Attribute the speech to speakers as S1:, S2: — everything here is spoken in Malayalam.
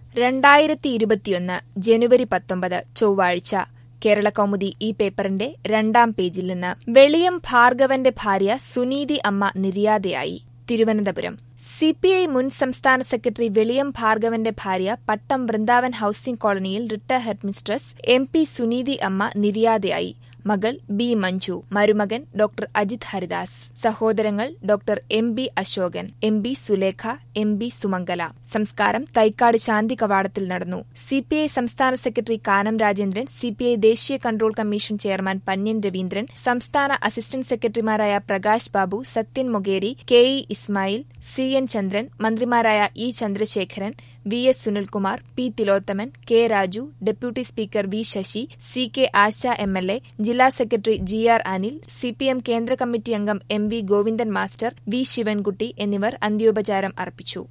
S1: രണ്ടായിരത്തി ഇരുപത്തിയൊന്ന് ജനുവരി പത്തൊമ്പത് ചൊവ്വാഴ്ച കേരളകൗമുദി ഈ പേപ്പറിന്റെ രണ്ടാം പേജിൽ നിന്ന് വെളിയം ഭാർഗവന്റെ ഭാര്യ സുനീതി അമ്മ നിര്യാതയായി തിരുവനന്തപുരം സിപിഐ മുൻ സംസ്ഥാന സെക്രട്ടറി വെളിയം ഭാർഗവന്റെ ഭാര്യ പട്ടം വൃന്ദാവൻ ഹൌസിംഗ് കോളനിയിൽ retire headmistress M P Suneethi അമ്മ നിര്യാതയായി മകൾ ബി മഞ്ജു മരുമകൻ ഡോക്ടർ അജിത് ഹരിദാസ് സഹോദരങ്ങൾ doctor M B Ashokan M B Sulekha M B Sumangala സംസ്കാരം തൈക്കാട് ശാന്തി കവാടത്തിൽ നടന്നു സിപിഐ സംസ്ഥാന സെക്രട്ടറി കാനം രാജേന്ദ്രൻ സിപിഐ ദേശീയ control commission chairman Panniyan Raveendran സംസ്ഥാന അസിസ്റ്റന്റ് സെക്രട്ടറിമാരായ Prakash Babu Sathyan Mokeri K E Ismail C N Chandran മന്ത്രിമാരായ E Chandrasekharan V S Sunilkumar P Thilothaman K Raju deputy speaker V Sasi C K Asha M L A ജില്ലാ secretary G R Anil CPM കേന്ദ്ര കമ്മിറ്റി അംഗം M V Govindan master V Sivankutty എന്നിവർ അന്ത്യോപചാരം അർപ്പിച്ചു